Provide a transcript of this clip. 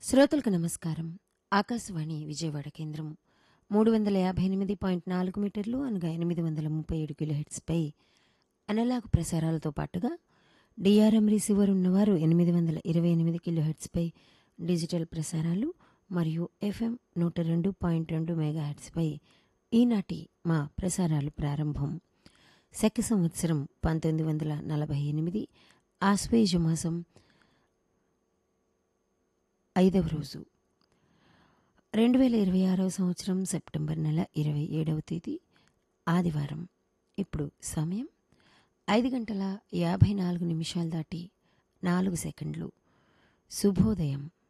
శ్రోతలకు నమస్కారం ఆకాశవాణి విజయవాడ కేంద్రం మూడు వందల యాభై ఎనిమిది పాయింట్ నాలుగు మీటర్లు అనగా ఎనిమిది వందల ముప్పై ఏడు కిలోహెట్స్పై అనలాగు ప్రసారాలతో పాటుగా డిఆర్ఎం రిసీవర్ ఉన్నవారు ఎనిమిది వందల ఇరవై ఎనిమిది కిలోహెట్స్పై డిజిటల్ ప్రసారాలు మరియు ఎఫ్ఎం నూట రెండు పాయింట్ రెండు మెగాహెట్స్పై ఈనాటి మా ప్రసారాలు ప్రారంభం శక సంవత్సరం పంతొమ్మిది వందల నలభై ఎనిమిది ఆశ్వేజ మాసం ఐదవ రోజు రెండు వేల ఇరవై ఆరవ సంవత్సరం సెప్టెంబర్ నెల ఇరవై ఏడవ తేదీ ఆదివారం ఇప్పుడు సమయం ఐదు గంటల యాభై నాలుగు నిమిషాలు దాటి నాలుగు సెకండ్లు శుభోదయం